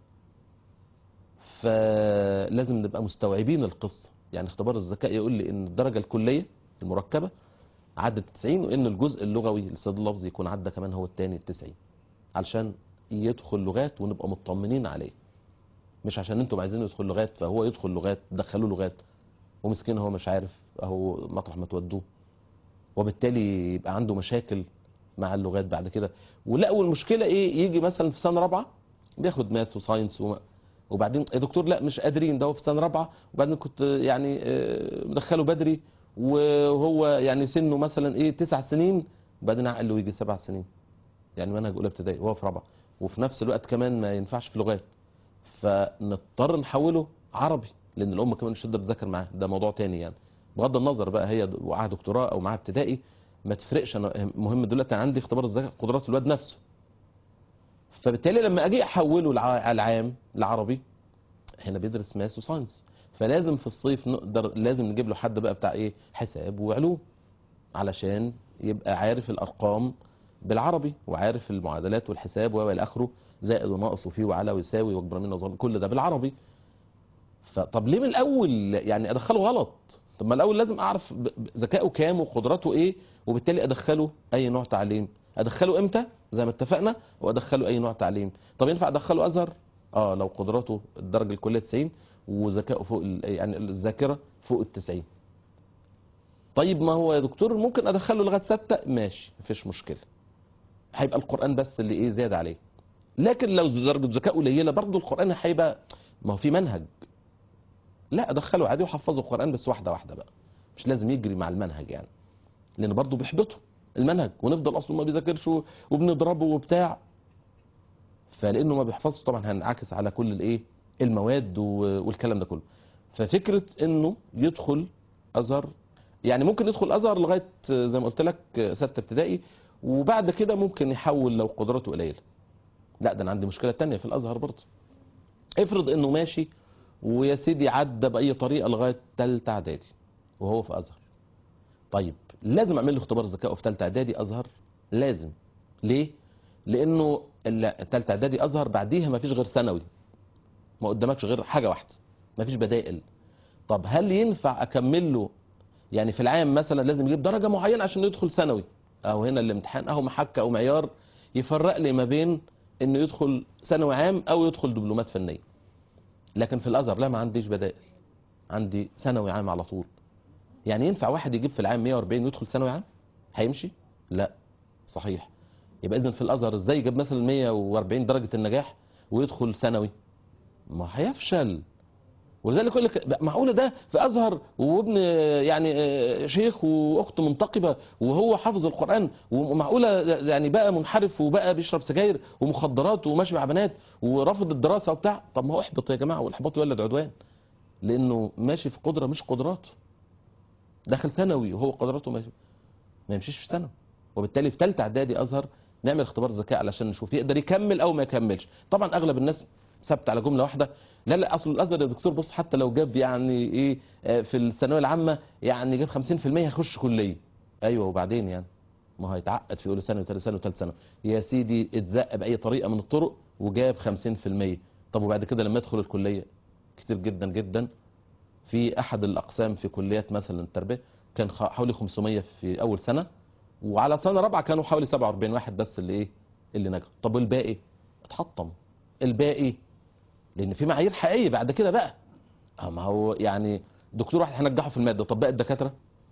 فلازم نبقى مستوعبين القصه يعني اختبار الذكاء يقول لي ان الدرجه الكليه المركبه عدت 90 وان الجزء اللغوي الاستعداد اللفظي يكون عدى كمان هو الثاني ال 90 علشان يدخل لغات ونبقى مطمنين عليه مش عشان انتم عايزين يدخل لغات فهو يدخل لغات دخلوه لغات ومسكين هو مش عارف اهو مطرح ما تودوه وبالتالي يبقى عنده مشاكل مع اللغات بعد كده ولقوا المشكله ايه يجي مثلا في سنه رابعه بياخد ماث وساينس وما وبعدين يا دكتور لا مش قادرين ده هو في سنه رابعه وبعدين كنت يعني آه، مدخله بدري وهو يعني سنه مثلا ايه تسع سنين وبعدين عقل له يجي سبع سنين يعني منهج اولى ابتدائي وهو في رابعه وفي نفس الوقت كمان ما ينفعش في لغات فنضطر نحوله عربي لان الام كمان مش تقدر تذاكر معاه ده موضوع تاني يعني بغض النظر بقى هي معاها دكتوراه او معاها ابتدائي ما تفرقش انا مهم دلوقتي أنا عندي اختبار الذكاء قدرات الواد نفسه فبالتالي لما اجي احوله الع- العام العربي هنا بيدرس ماس وساينس فلازم في الصيف نقدر لازم نجيب له حد بقى بتاع ايه حساب وعلوم علشان يبقى عارف الارقام بالعربي وعارف المعادلات والحساب والى اخره زائد وناقص وفيه وعلى ويساوي واكبر من نظام كل ده بالعربي فطب ليه من الاول يعني ادخله غلط طب ما الاول لازم اعرف ب- ب- ذكائه كام وقدراته ايه وبالتالي ادخله اي نوع تعليم ادخله امتى زي ما اتفقنا وادخله اي نوع تعليم طب ينفع ادخله ازهر اه لو قدراته الدرجه الكليه 90 وذكائه فوق ال- يعني الذاكره فوق ال 90 طيب ما هو يا دكتور ممكن ادخله لغايه 6 ماشي مفيش مشكله هيبقى القران بس اللي ايه زياده عليه لكن لو درجه ذكاء قليله برضه القران هيبقى ما هو في منهج لا ادخله عادي وحفظه القران بس واحده واحده بقى مش لازم يجري مع المنهج يعني لان برضه بيحبطه المنهج ونفضل اصلا ما بيذاكرش و- وبنضربه وبتاع فلانه ما بيحفظش طبعا هنعكس على كل الايه المواد و- والكلام ده كله ففكره انه يدخل ازهر يعني ممكن يدخل ازهر لغايه زي ما قلت لك سته ابتدائي وبعد كده ممكن يحول لو قدراته قليله لا ده انا عندي مشكله تانية في الازهر برضه افرض انه ماشي ويا سيدي عدى باي طريقه لغايه ثالثه اعدادي وهو في ازهر طيب لازم اعمل له اختبار ذكاء في ثالثه اعدادي ازهر لازم ليه لانه ثالثه اعدادي ازهر بعديها ما فيش غير ثانوي ما قدامكش غير حاجه واحده ما فيش بدائل طب هل ينفع اكمل له يعني في العام مثلا لازم يجيب درجه معينه عشان يدخل ثانوي اهو هنا الامتحان اهو محك او معيار يفرق لي ما بين انه يدخل ثانوي عام او يدخل دبلومات فنيه لكن في الازهر لا ما عنديش بدائل عندي ثانوي عام على طول يعني ينفع واحد يجيب في العام 140 ويدخل ثانوي عام هيمشي لا صحيح يبقى اذا في الازهر ازاي يجيب مثلا 140 درجه النجاح ويدخل ثانوي ما هيفشل ولذلك يقول لك معقوله ده في ازهر وابن يعني آه، شيخ واخت منتقبه وهو حافظ القران ومعقوله يعني بقى منحرف وبقى بيشرب سجاير ومخدرات وماشي مع بنات ورافض الدراسه وبتاع طب ما هو احبط يا جماعه والاحباط يولد عدوان لانه ماشي في قدره مش قدراته داخل ثانوي وهو قدراته ماشي ما يمشيش في ثانوي وبالتالي في ثالثه اعدادي ازهر نعمل اختبار ذكاء علشان نشوف يقدر يكمل او ما يكملش طبعا اغلب الناس ثابت على جمله واحده لا لا اصل الازهر يا دكتور بص حتى لو جاب يعني ايه آه، في الثانويه العامه يعني جاب 50% هيخش كليه ايوه وبعدين يعني ما هو هيتعقد في اولى ثانوي وثاني ثانوي وثالث ثانوي يا سيدي اتزق باي طريقه من الطرق وجاب 50% طب وبعد كده لما يدخل الكليه كتير جدا جدا في احد الاقسام في كليات مثلا التربيه كان خ- حوالي 500 في اول سنه وعلى سنه رابعه كانوا حوالي 47 واحد بس اللي ايه اللي نجحوا طب والباقي اتحطم الباقي لان في معايير حقيقيه بعد كده بقى اه ما هو يعني دكتور واحد هنجحه في الماده طب باقي الدكاتره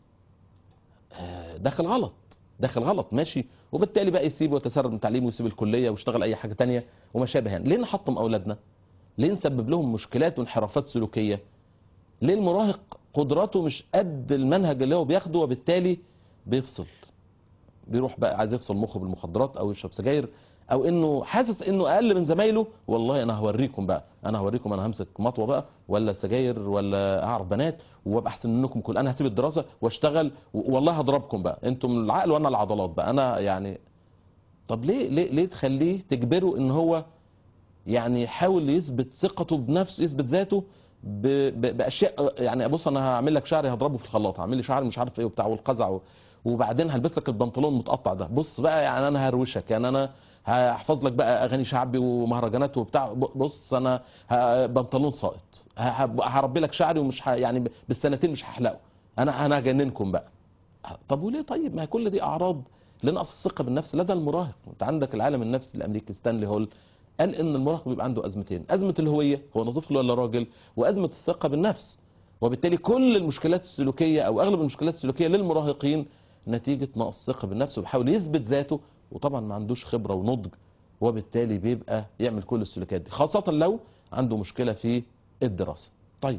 آه، داخل غلط داخل غلط ماشي وبالتالي بقى يسيب ويتسرب من تعليمه ويسيب الكليه ويشتغل اي حاجه تانية وما شابه يعني ليه نحطم اولادنا ليه نسبب لهم مشكلات وانحرافات سلوكيه ليه المراهق قدراته مش قد المنهج اللي هو بياخده وبالتالي بيفصل بيروح بقى عايز يفصل مخه بالمخدرات او يشرب سجاير او انه حاسس انه اقل من زمايله والله انا هوريكم بقى انا هوريكم انا همسك مطوه بقى ولا سجاير ولا اعرف بنات وابقى احسن منكم كل انا هسيب الدراسه واشتغل و- والله هضربكم بقى انتم العقل وانا العضلات بقى انا يعني طب ليه ليه ليه تخليه تجبره ان هو يعني يحاول يثبت ثقته بنفسه يثبت ذاته ب... ب... باشياء يعني بص انا هعمل لك شعري هضربه في الخلاط هعمل لي شعري مش عارف ايه وبتاع والقزع و... وبعدين هلبس لك البنطلون المتقطع ده بص بقى يعني انا هروشك يعني انا هحفظ لك بقى اغاني شعبي ومهرجانات وبتاع ب- بص انا ه... بنطلون ساقط ه... ه- هربي لك شعري ومش ه... يعني ب- بالسنتين مش هحلقه انا انا هجننكم بقى طب وليه طيب ما هي كل دي اعراض لنقص الثقه بالنفس لدى المراهق انت عندك العالم النفسي الامريكي ستانلي هول قال ان المراهق بيبقى عنده ازمتين ازمه الهويه هو انا طفل ولا راجل وازمه الثقه بالنفس وبالتالي كل المشكلات السلوكيه او اغلب المشكلات السلوكيه للمراهقين نتيجه نقص الثقه بالنفس وبيحاول يثبت ذاته وطبعا ما عندوش خبره ونضج وبالتالي بيبقى يعمل كل السلوكيات دي خاصه لو عنده مشكله في الدراسه طيب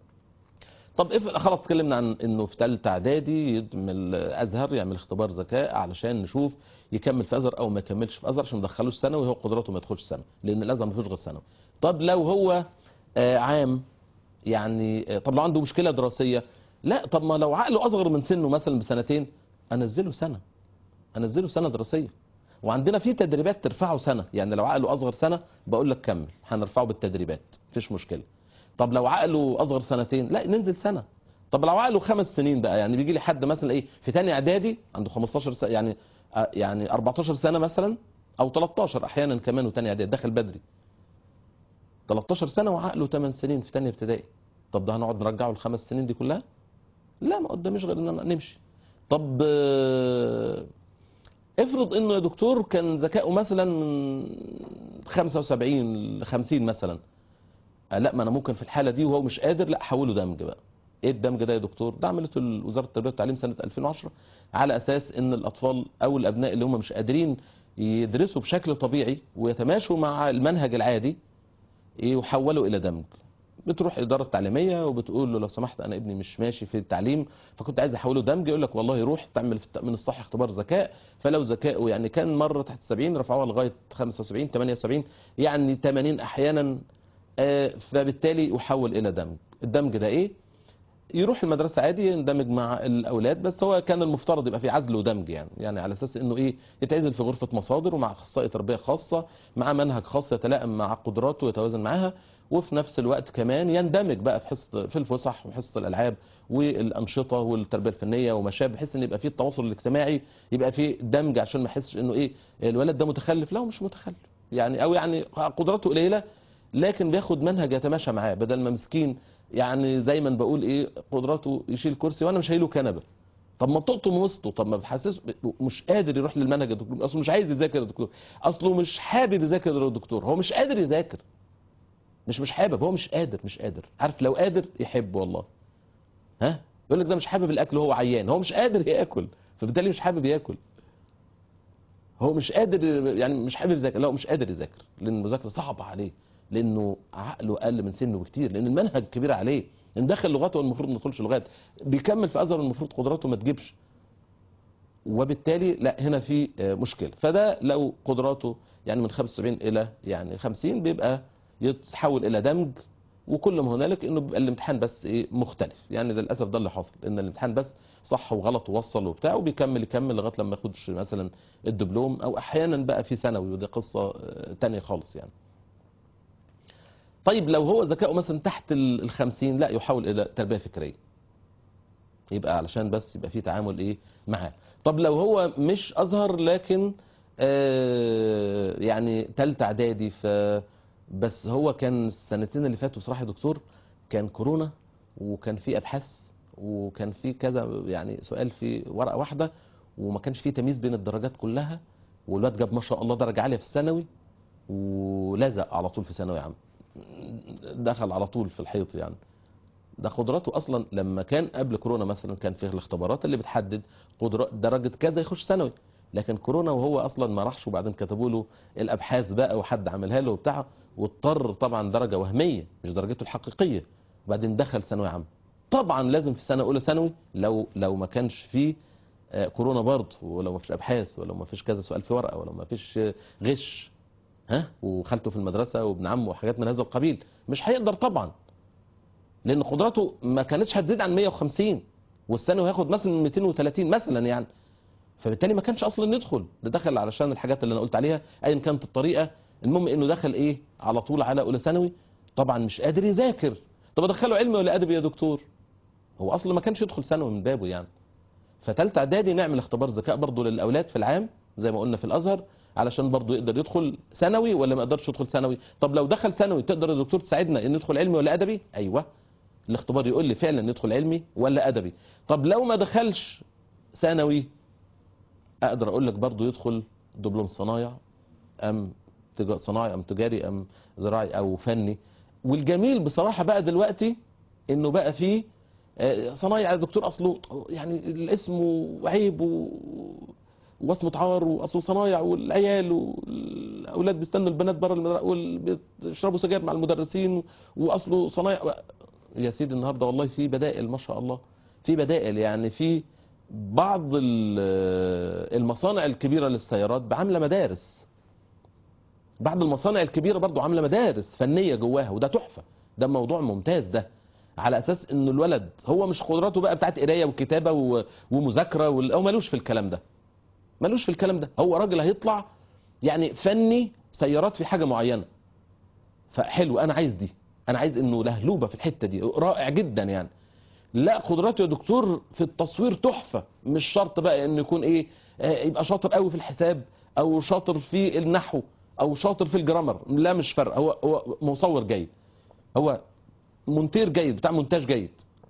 طب اف خلاص اتكلمنا عن انه في ثالثه اعدادي يعمل ازهر يعمل اختبار ذكاء علشان نشوف يكمل في ازهر او ما يكملش في ازهر عشان ما ندخلوش ثانوي هو قدراته ما يدخلش ثانوي لان الازهر ما فيهوش غير ثانوي طب لو هو آه، عام يعني آه، طب لو عنده مشكله دراسيه لا طب ما لو عقله اصغر من سنه مثلا بسنتين انزله سنه انزله سنه دراسيه وعندنا في تدريبات ترفعه سنه يعني لو عقله اصغر سنه بقول لك كمل هنرفعه بالتدريبات مفيش مشكله طب لو عقله اصغر سنتين لا ننزل سنه طب لو عقله خمس سنين بقى يعني بيجي لي حد مثلا ايه في تاني اعدادي عنده 15 سنه يعني آه، يعني 14 سنه مثلا او 13 احيانا كمان وتاني اعدادي دخل بدري 13 سنه وعقله 8 سنين في تانية ابتدائي طب ده هنقعد نرجعه الخمس سنين دي كلها لا ما قداميش غير ان انا نمشي طب آه، افرض انه يا دكتور كان ذكائه مثلا من 75 ل 50 مثلا آه، لا ما انا ممكن في الحاله دي وهو مش قادر لا احوله دمج بقى ايه الدمج ده يا دكتور ده عملته وزاره التربيه والتعليم سنه 2010 على اساس ان الاطفال او الابناء اللي هم مش قادرين يدرسوا بشكل طبيعي ويتماشوا مع المنهج العادي يحولوا الى دمج بتروح الاداره التعليميه وبتقول له لو سمحت انا ابني مش ماشي في التعليم فكنت عايز احوله دمج يقول لك والله روح تعمل في التامين الصحي اختبار ذكاء فلو ذكائه يعني كان مره تحت 70 رفعوها لغايه 75 78 يعني 80 احيانا آه، فبالتالي يحول الى دمج الدمج ده ايه يروح المدرسه عادي يندمج مع الاولاد بس هو كان المفترض يبقى في عزل ودمج يعني يعني على اساس انه ايه يتعزل في غرفه مصادر ومع اخصائي تربيه خاصه مع منهج خاص يتلائم مع قدراته ويتوازن معاها وفي نفس الوقت كمان يندمج بقى في حصه في الفسح وحصه الالعاب والانشطه والتربيه الفنيه وما شابه بحيث ان يبقى في التواصل الاجتماعي يبقى في دمج عشان ما يحسش انه ايه الولد ده متخلف لا هو مش متخلف يعني او يعني قدراته قليله لكن بياخد منهج يتماشى معاه بدل ما مسكين يعني زي ما بقول ايه قدراته يشيل كرسي وانا مش شايله كنبه طب ما تقطم وسطه طب ما بتحسسه مش قادر يروح للمنهج يا دكتور اصله مش عايز يذاكر يا دكتور اصله مش حابب يذاكر يا دكتور هو مش قادر يذاكر مش مش حابب هو مش قادر مش قادر عارف لو قادر يحب والله ها يقول لك ده مش حابب الاكل وهو عيان هو مش قادر ياكل فبالتالي مش حابب ياكل هو مش قادر يعني مش حابب يذاكر لا هو مش قادر يذاكر لان المذاكره صعبه عليه لانه عقله اقل من سنه بكتير لان المنهج كبير عليه ان دخل لغات هو المفروض ما يدخلش لغات بيكمل في ازهر المفروض قدراته ما تجيبش وبالتالي لا هنا في آه، مشكله فده لو قدراته يعني من 75 الى يعني 50 بيبقى يتحول الى دمج وكل ما هنالك انه بيبقى الامتحان بس ايه مختلف يعني ده للاسف ده اللي حصل ان الامتحان بس صح وغلط ووصل وبتاع وبيكمل يكمل لغايه لما ياخدش مثلا الدبلوم او احيانا بقى في ثانوي ودي قصه آه، تانية خالص يعني طيب لو هو ذكائه مثلا تحت ال 50 لا يحول الى تربيه فكريه يبقى علشان بس يبقى في تعامل ايه معاه طب لو هو مش ازهر لكن آه يعني تالتة اعدادي ف بس هو كان السنتين اللي فاتوا بصراحه يا دكتور كان كورونا وكان في ابحاث وكان في كذا يعني سؤال في ورقه واحده وما كانش في تمييز بين الدرجات كلها والواد جاب ما شاء الله درجه عاليه في الثانوي ولزق على طول في ثانوي عام دخل على طول في الحيط يعني ده قدراته اصلا لما كان قبل كورونا مثلا كان في الاختبارات اللي بتحدد قدرات درجه كذا يخش ثانوي لكن كورونا وهو اصلا ما راحش وبعدين كتبوا له الابحاث بقى وحد عملها له وبتاع واضطر طبعا درجه وهميه مش درجته الحقيقيه وبعدين دخل ثانوي عام طبعا لازم في سنه اولى ثانوي لو لو ما كانش فيه آه، كورونا برضه ولو ما فيش ابحاث ولو ما فيش كذا سؤال في ورقه ولو ما فيش آه، غش ها وخالته في المدرسه وابن عمه وحاجات من هذا القبيل مش هيقدر طبعا لان قدراته ما كانتش هتزيد عن 150 والثانوي هياخد مثلا 230 مثلا يعني فبالتالي ما كانش اصلا يدخل ده دخل علشان الحاجات اللي انا قلت عليها ايا كانت الطريقه المهم انه دخل ايه على طول على اولى ثانوي طبعا مش قادر يذاكر طب ادخله علمي ولا ادبي يا دكتور هو اصلا ما كانش يدخل ثانوي من بابه يعني فتالتة اعدادي نعمل اختبار ذكاء برضه للاولاد في العام زي ما قلنا في الازهر علشان برضه يقدر يدخل ثانوي ولا ما يقدرش يدخل ثانوي طب لو دخل ثانوي تقدر يا دكتور تساعدنا ان يدخل علمي ولا ادبي ايوه الاختبار يقول لي فعلا يدخل علمي ولا ادبي طب لو ما دخلش ثانوي اقدر اقول لك برضه يدخل دبلوم صنايع ام تجا- صناعي ام تجاري ام زراعي او فني والجميل بصراحه بقى دلوقتي انه بقى فيه آه، صنايع يا دكتور اصله يعني الاسم وعيب و... واسمه عار واصله صنايع والعيال والاولاد بيستنوا البنات بره المدرسه وبيشربوا سجاير مع المدرسين واصله صنايع يا سيدي النهارده والله في بدائل ما شاء الله في بدائل يعني في بعض ال- المصانع الكبيره للسيارات عامله مدارس بعض المصانع الكبيره برضو عامله مدارس فنيه جواها وده تحفه ده موضوع ممتاز ده على اساس ان الولد هو مش قدراته بقى بتاعت قرايه وكتابه و- ومذاكره وال- هو ملوش في الكلام ده ملوش في الكلام ده هو راجل هيطلع يعني فني سيارات في حاجه معينه فحلو انا عايز دي انا عايز انه لهلوبه في الحته دي رائع جدا يعني لا قدراته يا دكتور في التصوير تحفه مش شرط بقى انه يكون ايه آه، يبقى شاطر قوي في الحساب او شاطر في النحو او شاطر في الجرامر لا مش فرق هو هو مصور جيد هو مونتير جيد بتاع مونتاج جيد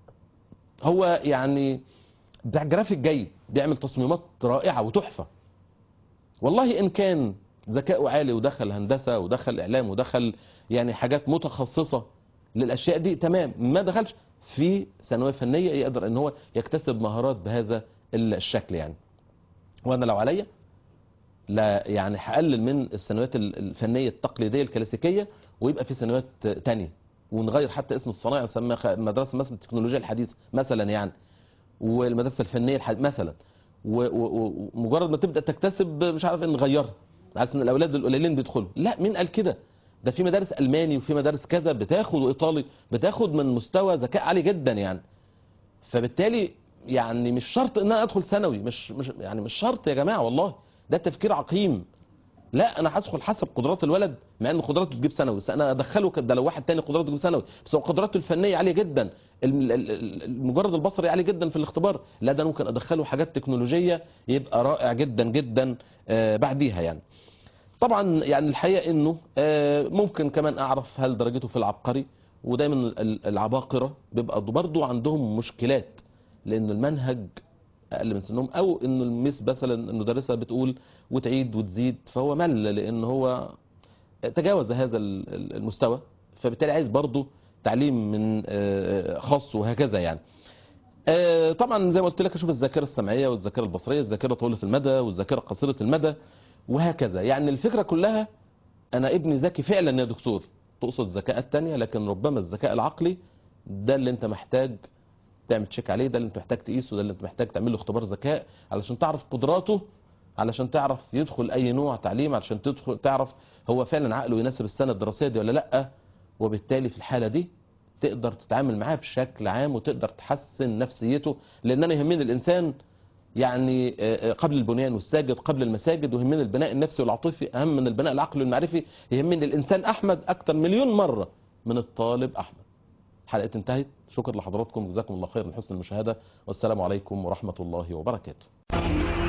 هو يعني بتاع جرافيك جيد بيعمل تصميمات رائعه وتحفه والله ان كان ذكاؤه عالي ودخل هندسه ودخل اعلام ودخل يعني حاجات متخصصه للاشياء دي تمام ما دخلش في ثانويه فنيه يقدر ان هو يكتسب مهارات بهذا الشكل يعني وانا لو عليا لا يعني هقلل من الثانويات ال- الفنيه التقليديه الكلاسيكيه ويبقى في ثانويات تانية ونغير حتى اسم الصنايع نسميها خ- مدرسه مثلا التكنولوجيا الحديثه مثلا يعني والمدرسه الفنيه الحد... مثلا و- و- ومجرد ما تبدا تكتسب مش عارف ان نغيرها عارف ان الاولاد القليلين بيدخلوا لا مين قال كده ده في مدارس الماني وفي مدارس كذا بتاخد وايطالي بتاخد من مستوى ذكاء عالي جدا يعني فبالتالي يعني مش شرط ان انا ادخل ثانوي مش مش يعني مش شرط يا جماعه والله ده تفكير عقيم لا انا هدخل حسب قدرات الولد مع ان قدراته تجيب ثانوي بس انا ادخله كده ده لو واحد تاني قدراته تجيب ثانوي بس هو قدراته الفنيه عاليه جدا ال- ال- ال- المجرد البصري عالي جدا في الاختبار لا ده أنا ممكن ادخله حاجات تكنولوجيه يبقى رائع جدا جدا آه، بعديها يعني طبعا يعني الحقيقه انه آه، ممكن كمان اعرف هل درجته في العبقري ودايما ال- العباقره بيبقى برضو عندهم مشكلات لان المنهج اقل من سنهم او انه الميس مثلا المدرسه بتقول وتعيد وتزيد فهو مل لان هو تجاوز هذا ال- ال- المستوى فبالتالي عايز برضه تعليم من آه، خاص وهكذا يعني آه، طبعا زي ما قلت لك اشوف الذاكره السمعيه والذاكره البصريه الذاكره طويله المدى والذاكره قصيره المدى وهكذا يعني الفكره كلها انا ابني ذكي فعلا يا دكتور تقصد الذكاء التانية لكن ربما الذكاء العقلي ده اللي انت محتاج تعمل تشيك عليه ده اللي انت محتاج تقيسه ده اللي انت محتاج تعمل له اختبار ذكاء علشان تعرف قدراته علشان تعرف يدخل اي نوع تعليم علشان تدخل تعرف هو فعلا عقله يناسب السنه الدراسيه دي ولا لا وبالتالي في الحاله دي تقدر تتعامل معاه بشكل عام وتقدر تحسن نفسيته لان انا يهمني الانسان يعني آه، آه، قبل البنيان والساجد قبل المساجد ويهمني البناء النفسي والعاطفي اهم من البناء العقلي والمعرفي يهمني الانسان احمد اكتر مليون مره من الطالب احمد حلقه انتهت شكرا لحضراتكم جزاكم الله خير من حسن المشاهده والسلام عليكم ورحمه الله وبركاته